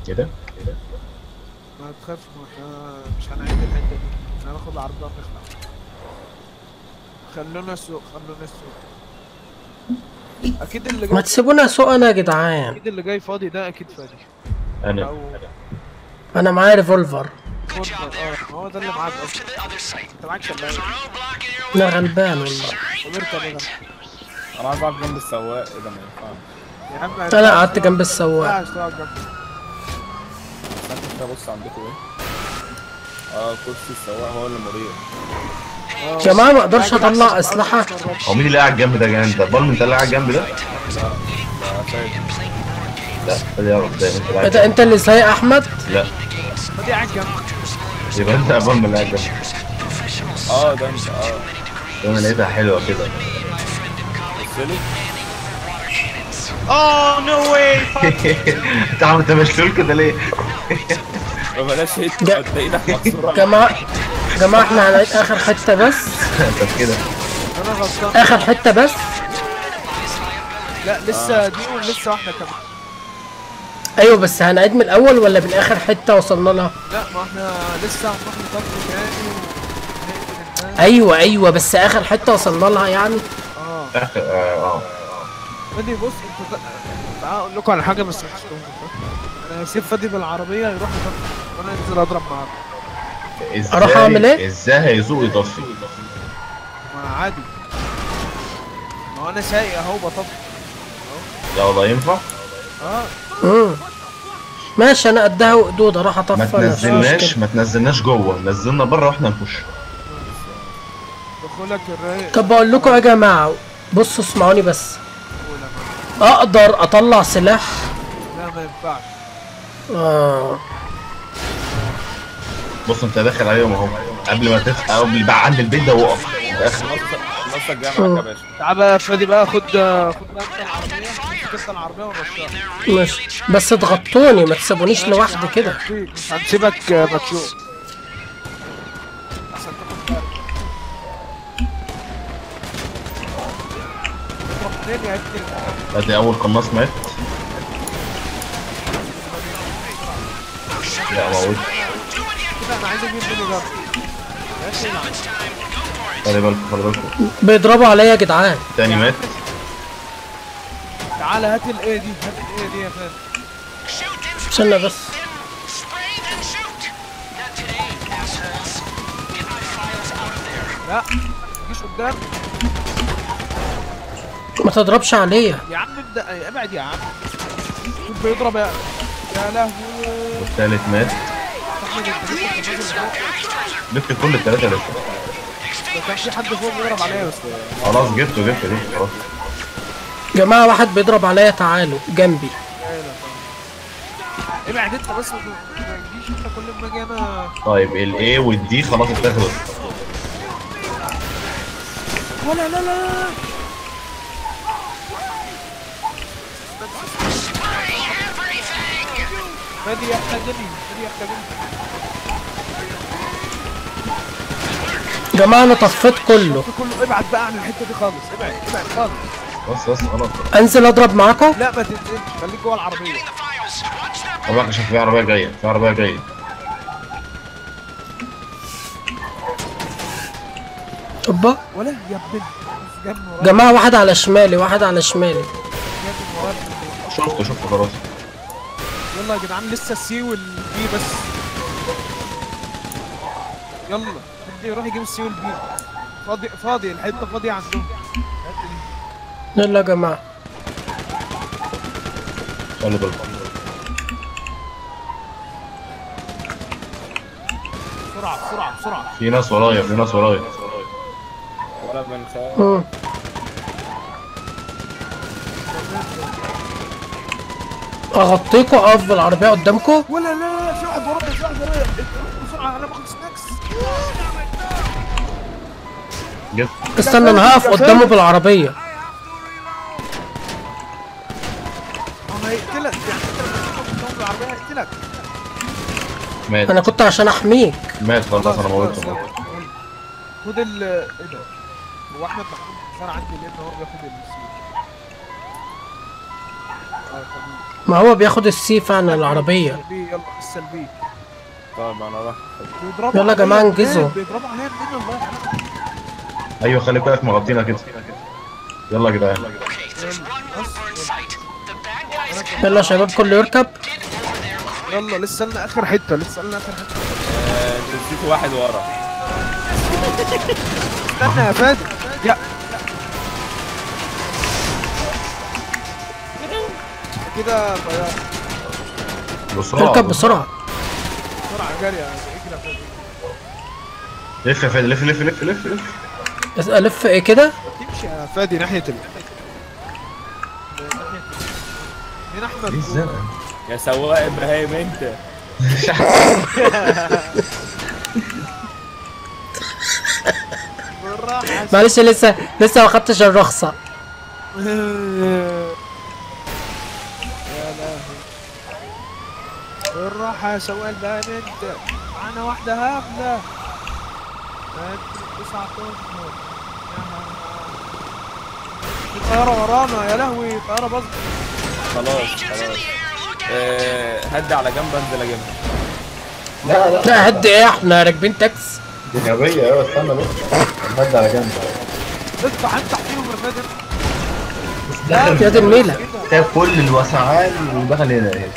كده ما تخافش ما احنا مش هنعيد الحته دي احنا هناخد العرض ده ونخلع خلونا سوق خلونا سوق اكيد اللي ما جاي تسيبونا سوق انا يا جدعان اكيد اللي جاي فاضي ده اكيد فاضي انا او انا معايا ريفولفر فورفر اه هو ده اللي معاك اصلا انت معاك شلايه انا غلبان والله وبركب يا جدع. انا عايز اقعد جنب السواق ايه ده ما ينفعش يا عم انا قعدت جنب السواق لا اشتغل جنبي بس انا كنت ابص عندكم ايه اه كرسي السواق هو اللي مريح آه. يا جماعه ما اقدرش اطلع اسلحه هو مين اللي قاعد جنب ده يا جدعان انت بالم انت اللي قاعد جنب ده لا سيد لا خلي يعرف ده انت اللي ايه قاعد ده انت اللي سايق احمد لا فاضي قاعد جنبي يبقى انت يا بالم اللي قاعد جنب اه ده انت اه انا لقيتها حلوه كده بص لي اوه نو واي انت عم انت مشلول كده ليه؟ ما بلاش هيت جا- انت ايدك مكسوره جماعه جماعه احنا هنعيد اخر حته بس انت كده انا غلطان اخر حته بس لا لسه دي ولسه واحده كمان ايوه بس هنعيد من الاول ولا من اخر حته وصلنا لها لا ما احنا لسه هنروح نطلع تاني ونقتل الناس ايوه ايوه بس اخر حته وصلنا لها يعني اه اخر اه اه فادي بص انت تعال اقول لكم على حاجه بس مش تقولوا. انا هسيب فادي بالعربيه يروح يطفي وانا انزل اضرب معاه ازاي أروح أعمل إيه؟ ازاي هيزوق يطفي ما عادي ما هو انا سايق اهو بطفي لا والله ينفع اه امم ماشي انا قدها وقدود اروح ما اطفي أنا، مش تنزلناش مشكلة. ما تنزلناش جوه نزلنا بره واحنا نخش دخولك الرايق طب بقول لكم يا جماعه بصوا اسمعوني بس قول يا معلم. اقدر اطلع سلاح لا ما ينفعش آه. بص انت داخل عليهم اهو قبل ما تفتح قبل بقى عند البيت ده وقف داخل نص الجاي معاك يا باشا تعال بقى يا فادي بقى خد خد بقى انت العربيه خد انت العربيه ونرشها ماشي بس تغطوني ما تسيبونيش لوحدي كده مش هنسيبك مكشوف عشان تاخد بالك. تروح فين يا ابني ادي اول قناص مات لا موت كده انا عايز اجيب مني جرب ماشي خلي بالكم خلي بالكم بيضربوا عليا يا جدعان تاني مات تعال هات الايه دي هات الايه دي يا فادي استنى بس لا متجيش قدام ما تضربش عليا يا عم ابدا ابعد يا عم شوف بيضرب يا يا لهوي والتالت مات أحمد، أنت جبت الراجل ده؟ جبت كل التلاتة لسه ده كان في حد فوق بيضرب عليا بس خلاص جبته جبته جبته خلاص جماعه واحد بيضرب عليا تعالوا جنبي ابعد انت بس ما تجيش انت كل ما اجي انا طيب الاي والدي خلاص اتاخدت ولا لا لا لا فادي يحتاجني فادي يحتاجني جماعه انا طفيت كله كله ابعد بقى عن الحته دي خالص ابعد ابعد خالص بس بس خلاص انزل اضرب معاكم لا ما تنزلش خليك جوه العربيه طبعا عشان في عربية جاية في عربية جاية اوبا ولا يا ابن جنب ورايا جماعه واحد على شمالي واحد على شمالي جنب ورايا شفته شفته خلاص يلا يا جدعان لسه السي والبي بس يلا بدي يروح يجيب السي والبي فاضي فاضي الحته فاضيه عندهم الحتة دي. يلا يا جماعه خلي بالكم بسرعه بسرعه بسرعه في ناس ورايا في ناس ورايا ولا بنخاف مم. اغطيكوا اقف بالعربيه قدامكم ولا لا لا لا في واحد ورايا في واحد ورايا بسرعه انا باخد سناكس جبت استنى انا هقف قدامه بالعربيه هو هيقتلك يعني انت لما تاخد قدام العربيه هيقتلك مات انا كنت عشان احميك مات خلاص انا موته خلاص، خد ال ايه ده هو احمد محمود صار عندي لان هو بياخد السي ما هو بياخد السي فعلا العربية السلبي يلا السلبي طيب انا راح بيضربوا يلا يا جماعة عليا انجزوا. منين؟ بيضربوا عليا منين الله يرحمه ايوه خلي بالك مغطينا كده يلا يا جدعان يلا يا شباب كله يركب يلا لسه لنا اخر حته لسه لنا اخر حته آه، انتوا نسيتوا واحد ورا استنى يا فادي يا كده طيارة بسرعه اركب بسرعة بسرعة جري يا اجري يا فادي لف يا فادي لف لف لف لف لف بس الف ايه كده تمشي يا فادي ناحية ال مين ايه احمد الزرقاء يا سواق ابراهيم انت بالراحة معلش لسه لسه ما خدتش الرخصة يا لهوي بالراحة يا سواق البان انت معانا واحدة هبلة تسعة اشهر في طيارة ورانا يا لهوي طيارة باظت خلاص خلاص آه، هدي على جنب انزل اجيبها لا هدي ايه احنا راكبين تاكس دي غبيه ايوه استنى بس هدي على جنب افتح افتح فيهم يا فادي يا دي النيلة جاب كل الوسعان ودخل هنا ايه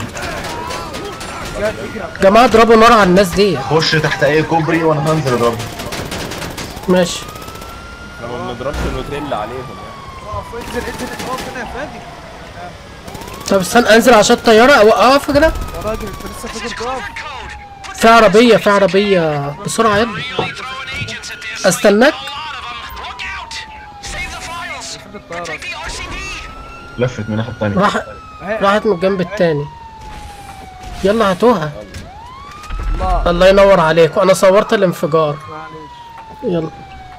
يا اجري يا جماعة اضربوا نار على الناس دي خش تحت اي كوبري وانا هنزل اضربه ماشي احنا ما بنضربش الاوتيل عليهم يعني اقف انزل انزل اقف هنا يا فادي طب استنى انزل عشان الطيارة اوقف كده يا راجل انت لسه فاكر تقف في عربية في عربية بسرعة يلا استناك فين الطيارة لفت من الناحيه التانيه راح اهي راحت من الجنب التاني يلا هاتوها الله الله ينور عليك وانا صورت الانفجار معلش يلا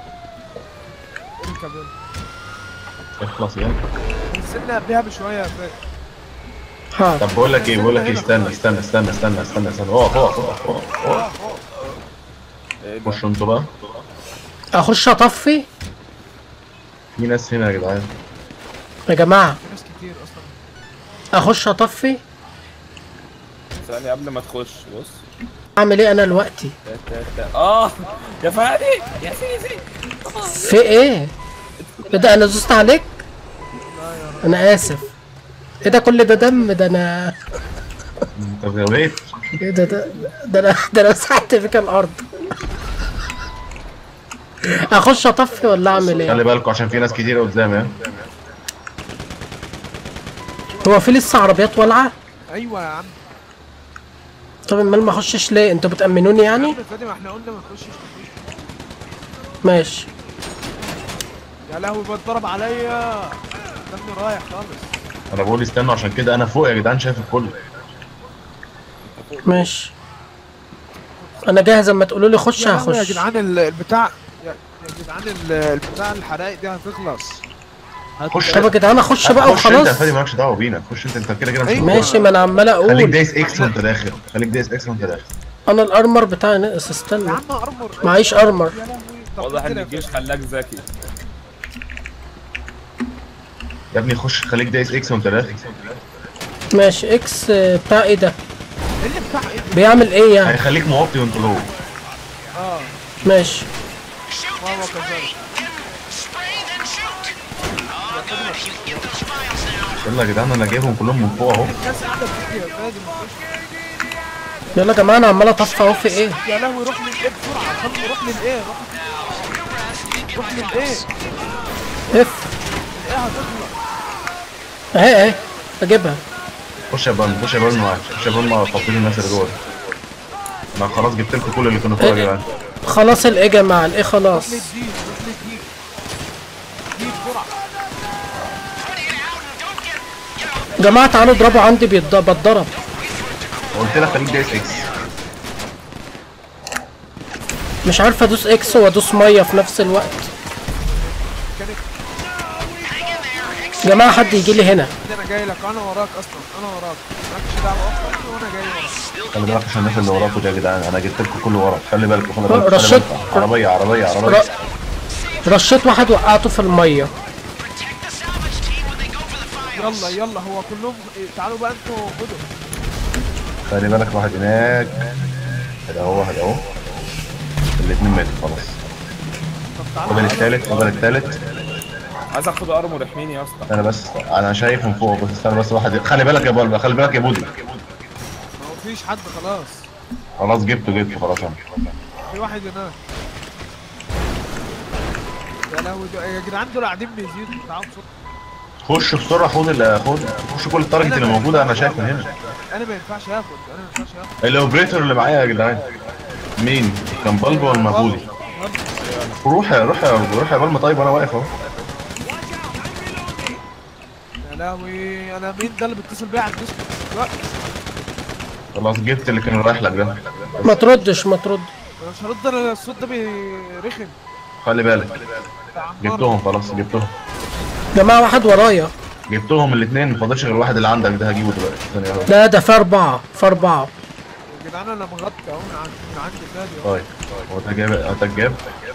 اركب يلا اخلص يلا نزلنا قبلها بشوية يا فادي ها طب بقول لك ايه بقول لك ايه استنى استنى استنى استنى استنى استنى اقف اقف اقف اقف اقف ايه ده خشوا انتوا بقى اخش اطفي في ناس هنا يا جدعان يا جماعة في ناس كتير اصلا اخش اطفي ثانية قبل ما تخش بص اعمل ايه انا دلوقتي تا- تا- تا- اه يا فادي يا سيدي في ايه ايه ده انا زوست عليك انا اسف ايه ده كل ده دم ده انا انت غبيت ايه ده ده ده انا ده انا مسحت فيك الارض اخش اطفي ولا اعمل خلي ايه بالكوا عشان في ناس كتير قدام ها هو في لسه عربيات والعه ايوه يا عم طب امال ما اخشش ليه انتوا بتامنوني يا يعني عم فادي ما احنا قلنا ما تخشش تخش. ماشي يا لهوي بتضرب عليا دمي رايح خالص انا بقول استنوا عشان كده انا فوق يا جدعان شايف الكل ماشي انا جاهز اما تقولوا لي خش يا لهوي يا هخش جدعان ال- البتاع يا يا جدعان ال- البتاع الحرايق دي هتخلص خش طب يا جدعان اخش بقى خش انت يا وخلاص فادي مالكش دعوه بينا خش انت انت كده كده مش أيوة. ماشي ما انا عمال خليك اقول دايس اكس وانت داخل خليك دايس اكس وانت داخل انا الارمر بتاعي ناقص يا استنى عم ارمر معيش ارمر يا لهوي طب واضح ان كده الجيش خلاك ذكي يا ابني خش خليك دايس اكس وانت داخل ماشي اكس آه، بتاع ايه ده ايه اللي بتاع ايه بيعمل ايه يعني هيخليك موطي وانت جوه اه ماشي ماما كذلك يلا يا جدعان انا جايبهم كلهم من فوق اهو الناس قاعده بتجري يا فادي ما تخش. يلا يا جماعه انا عمال اطفي اهو في ايه يا لهوي روح للايه بسرعه خلي روح للايه روح روح للايه اف الايه هتطلع اهي اهي بجيبها خش يا بان خش يا بان معاك خش يا بان مع تفاصيل الناس اللي جوه انا خلاص جبت لكم كل اللي كانوا فوق يا جدعان خلاص الايه يا جماعه الايه خلاص روح للدين روح للدين دين بسرعه يا جماعه تعالوا اضربوا عندي بيتض- بتضرب قلت لك خليك دايس اكس مش عارف ادوس اكس وادوس ميه في نفس الوقت يا جماعه حد يجي لي هنا ده انا جاي لك انا وراك اصلا انا وراك مالكش دعوه اصلا وانا جاي وراك خلي بالك عشان الناس اللي وراكوا دي يا جدعان انا جبت لكم كله ورا خلي بالكوا خلي بالكوا خلي رشيت- بالكوا. عربيه عربيه عربيه ر- رشيت واحد وقعته في الميه يلا يلا هو كلهم تعالوا بقى انتوا خدوا خلي بالك واحد هناك هذا هو هذا هو الاثنين ماتوا خلاص طب فاضل تعالوا الثالث فاضل الثالث عايز اخد ارمور احميني يا اسطى انا بس انا شايف من فوق بس استنى بس واحد خلي بالك يا بلبل خلي بالك يا بودي ما هو فيش حد خلاص خلاص جبته جبته خلاص انا في واحد هناك يا لهوي ده- يا جدعان دول قاعدين بيزيدوا تعالوا بسرعه خش بسرعه خد ال- خد خش كل التارجت اللي موجوده انا شايف من هنا انا ما ينفعش اخد انا ما ينفعش اخد الاوبريتور اللي معايا يا جدعان مين كان بلبل ولا مبودي روح يا روح يا روح يا بلبل طيب وانا واقف اهو يا لهوي انا مين ده اللي بيتصل بيا على الديسك دلوقتي خلاص جبت اللي كان رايح لك ده ما تردش ما ترد انا مش هرد انا الصوت ده بيرخم خلي بالك بتاع عمار. جبتهم خلاص جبتهم جماعة واحد ورايا جبتهم الاثنين ما فاضلش غير واحد اللي عندك ده هجيبه دلوقتي ثانية واحدة. لا ده في أربعة في أربعة يا جدعان انا مغطي اهو من عند من عند النادي اهو طيب هو ده جاب ده جاب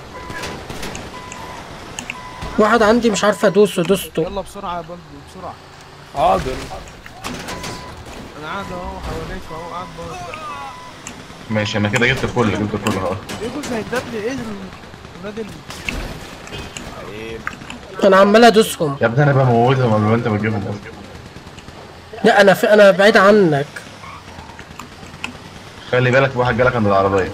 واحد عندي مش عارف ادوسه دوسته يلا بسرعه يا بلبل بسرعه حاضر انا قاعد اهو حواليك اهو قاعد بره ماشي انا كده جبت الكل جبت الكل اهو ايه جوز هينادي ايه النادي ال- عيب انا عمال ادوسهم يا ابني انا بموتهم قبل ما انت بتجيبهم اصلا لا انا في انا بعيد عنك خلي بالك في واحد جالك عند العربيه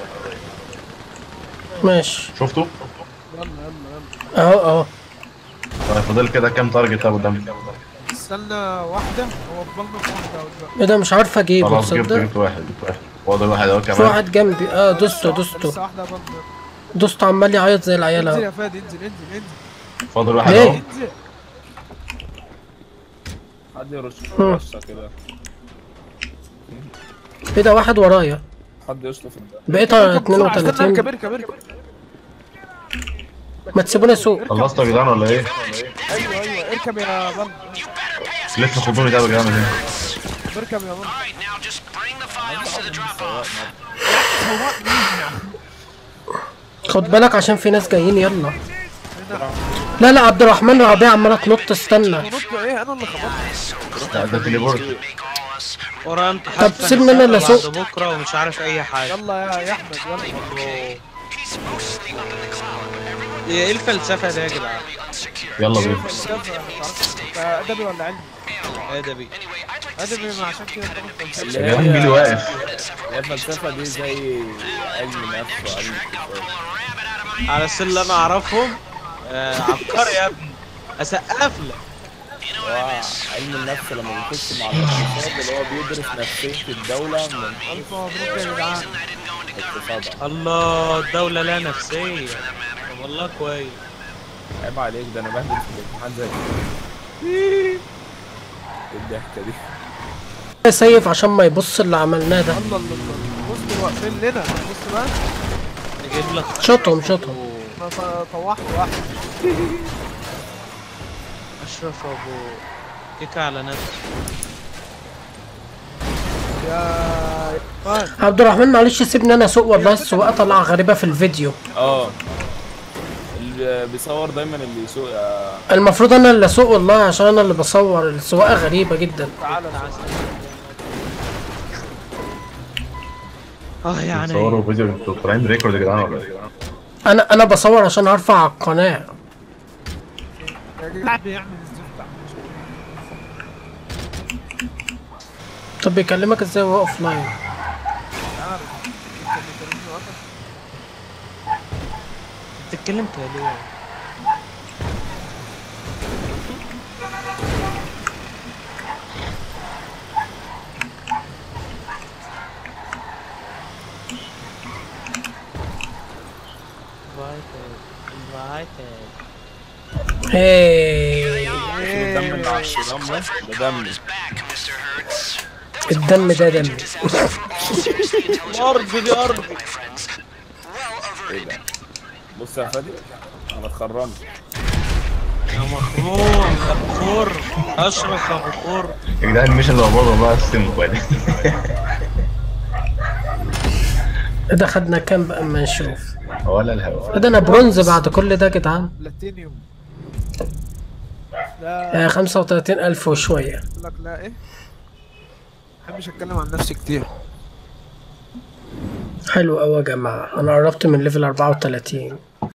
ماشي شفته؟ يلا يلا يلا اهو اهو طيب فاضل كده كام تارجت طب قدامك استنى واحده هو بلبل واحده دلوقتي ايه ده مش عارف اجيبه خلاص جبت تصدق جبت واحد جبت واحد فاضل واحد اهو في كمان واحد جنبي اه دوسته لسه دوسته واحده يا بلبل دوسته عمال يعيط زي العيال انزل اهو يا فادي انزل انزل انزل فاضل واحد ليه؟ اهو انزل حد يرش مم. رشه كده ايه ده واحد ورايا حد يشطف الد- بقيت اركب بسرعة، استنى 32 اركب اركب اركب ما تسيبوني اسوق خلصتوا يا جدعان ولا ايه؟ ايوه ايوه اركب يا بلبل لسه خدوني ده يا جدعان هنا اركب يا بلبل Alright, now just bring the files to the drop off. خد بالك عشان في ناس جايين يلا لا لا عبد الرحمن ربيع عمالة تنط استنى ونط ايه انا اللي خبطت لا، ده تليبورت ورا امتحان طب سيبني أنا اللي بعد أسوق. بكره ومش عارف اي حاجه يلا يا يا احمد يلا هي ايه الفلسفه دي يا جدعان يلا بينا فلسفة، معرفش انت ادبي ولا علمي ادبي ادبي ما عشان كده بتاخد فلسفه اللي يا جدعان مين اللي واقف؟ هي الفلسفه دي زي علم نفس وعلم اقتصاد على السن اللي انا اعرفهم آه عبقري يا ابني اسقف لك هو علم النفس لما بيخش مع الاقتصاد اللي هو بيدرس نفسيه الدوله من الف مبروك يا جدعان اقتصادها الله الدوله لها نفسيه طب والله كويس عيب عليك ده انا بهدل في الامتحان زي كده ايه الضحكه دي سيف عشان ما يبص اللي عملناه ده الله الله الله بص دول واقفين لنا بص بقى نجيب لك شطهم شطهم انا ط- طوحت واحد اشرف ابو كيكه على نفسه يا مان عبد الرحمن معلش سيبني انا اسوق والله السواقه طالعه غريبه في الفيديو اه اللي بيصور دايما اللي يسوق آه، المفروض انا اللي اسوق والله عشان انا اللي بصور السواقه غريبه جدا تعالى اه يعني صوروا فيديو انتوا طالعين ريكورد يا جدعان ولا ايه؟ انا انا بصور عشان ارفع على القناه يا جدعان بيعمل الزفت طب بيكلمك ازاي وهو اوف لاين عارف انت بتكلمني وقتك بتتكلم كده ليه invited هي الدم اللي على الشرام ده ده دم Back, Mr. Hertz. الدم ده دم ارض دي ارض My friends. Well ايه averted. ده بص يا فادي انا اتخرمت يا مخروم يا بخور اشرف يا بخور يا جدعان مش اللي بابا والله السن كويس ده خدنا كام بقى اما نشوف ولا الهوا ده انا برونز بعد كل ده يا جدعان بلاتينيوم لا آه خمسة وتلاتين ألف وشوية اقول لك لا ايه محبش اتكلم عن نفسي كتير حلو أوي يا جماعة أنا قربت من ليفل أربعة وتلاتين